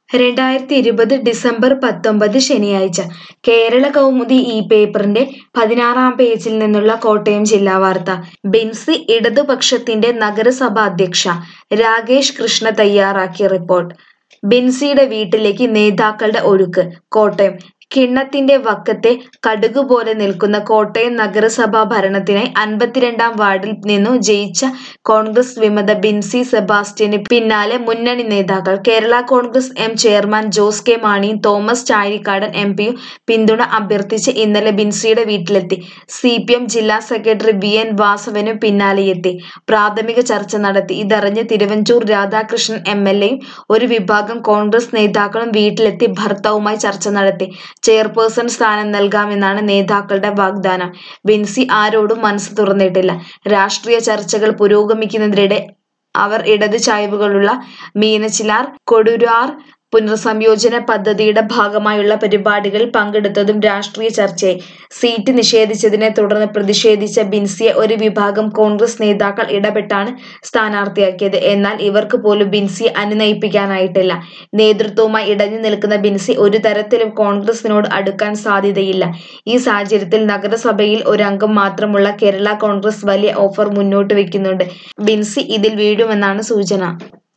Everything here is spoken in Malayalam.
രണ്ടായിരത്തി ഇരുപത് ഡിസംബർ പത്തൊമ്പത് ശനിയാഴ്ച കേരള കൗമുദി ഈ പേപ്പറിന്റെ പതിനാറാം പേജിൽ നിന്നുള്ള കോട്ടയം ജില്ലാ വാർത്ത ബിൻസി ഇടതുപക്ഷത്തിന്റെ നഗരസഭാ അധ്യക്ഷ രാകേഷ് കൃഷ്ണ തയ്യാറാക്കിയ റിപ്പോർട്ട് ബിൻസിയുടെ വീട്ടിലേക്ക് നേതാക്കളുടെ ഒഴുക്ക് കോട്ടയം കിണ്ണത്തിന്റെ വക്കത്തെ കടുകുപോലെ നിൽക്കുന്ന കോട്ടയം നഗരസഭാ ഭരണത്തിനായി അൻപത്തിരണ്ടാം വാർഡിൽ നിന്നു ജയിച്ച കോൺഗ്രസ് വിമത ബിൻസി സെബാസ്റ്റ്യന് പിന്നാലെ മുന്നണി നേതാക്കൾ Kerala Congress M chairman Jose K മാണിയും തോമസ് ചാഴിക്കാടൻ എം പിയും പിന്തുണ അഭ്യർത്ഥിച്ച് ഇന്നലെ ബിൻസിയുടെ വീട്ടിലെത്തി സി പി എം ജില്ലാ സെക്രട്ടറി വി എൻ വാസവനും പിന്നാലെയെത്തി പ്രാഥമിക ചർച്ച നടത്തി ഇതറിഞ്ഞ് തിരുവഞ്ചൂർ രാധാകൃഷ്ണൻ എം എൽ എയും ഒരു വിഭാഗം കോൺഗ്രസ് നേതാക്കളും വീട്ടിലെത്തി ഭർത്താവുമായി ചർച്ച നടത്തി ചെയർപേഴ്സൺ സ്ഥാനം നൽകാമെന്നാണ് നേതാക്കളുടെ വാഗ്ദാനം ബിൻസി ആരോടും മനസ്സ് തുറന്നിട്ടില്ല രാഷ്ട്രീയ ചർച്ചകൾ പുരോഗമിക്കുന്നതിനിടെ അവർ ഇടത് ചായ്വുകളുള്ള മീനച്ചിലാർ കൊടുരാർ പുനർസംയോജന പദ്ധതിയുടെ ഭാഗമായുള്ള പരിപാടികളിൽ പങ്കെടുത്തതും രാഷ്ട്രീയ ചർച്ചയായി സീറ്റ് നിഷേധിച്ചതിനെ തുടർന്ന് പ്രതിഷേധിച്ച ബിൻസിയെ ഒരു വിഭാഗം കോൺഗ്രസ് നേതാക്കൾ ഇടപെട്ടാണ് സ്ഥാനാർത്ഥിയാക്കിയത് എന്നാൽ ഇവർക്ക് പോലും ബിൻസിയെ അനുനയിപ്പിക്കാനായിട്ടില്ല നേതൃത്വവുമായി ഇടഞ്ഞു നിൽക്കുന്ന ബിൻസി ഒരു തരത്തിലും കോൺഗ്രസിനോട് അടുക്കാൻ സാധ്യതയില്ല ഈ സാഹചര്യത്തിൽ നഗരസഭയിൽ ഒരംഗം മാത്രമുള്ള കേരള കോൺഗ്രസ് വലിയ ഓഫർ മുന്നോട്ട് വെക്കുന്നുണ്ട് ബിൻസി ഇതിൽ വീഴുമെന്നാണ് സൂചന